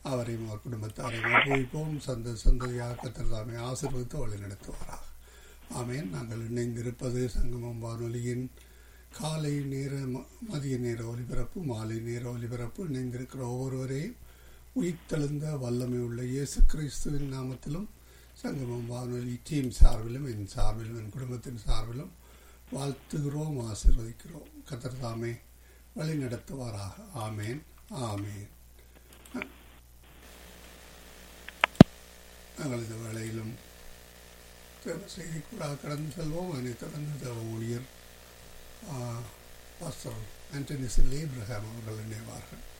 அவரையும் அவர் குடும்பத்தாரையும் ஒப்புவிப்போம் சந்த சந்ததியாக கத்தர் தாமே ஆசீர்வதித்து வழி நடத்துவாராக ஆமேன் நாங்கள் இணைந்திருப்பது சங்கமம் வானொலியின் காலை நேர ம- மதிய நேர ஒலிபரப்பு மாலை நேர ஒலிபரப்பு இணைந்திருக்கிற ஒவ்வொருவரையும் உயிர்த்தெழுந்த வல்லமை உள்ள இயேசு கிறிஸ்துவின் நாமத்திலும் சங்கமம் வானொலி டீம் சார்பிலும் என் சார்பிலும் என் குடும்பத்தின் சார்பிலும் வாழ்த்துகிறோம் ஆசீர்வதிக்கிறோம் கத்தர் தாமே வழி நடத்துவாராக ஆமேன் ஆமேன் நாங்கள் இந்த வேளையிலும் தேவ செய்திக்கூடாக கடந்து செல்வோம் அதனை தொடர்ந்து தேவ ஊழியர் பாஸ்டர் ஆண்டனி சில் ஏப்ரஹாம் அவர்கள் நினைவார்கள்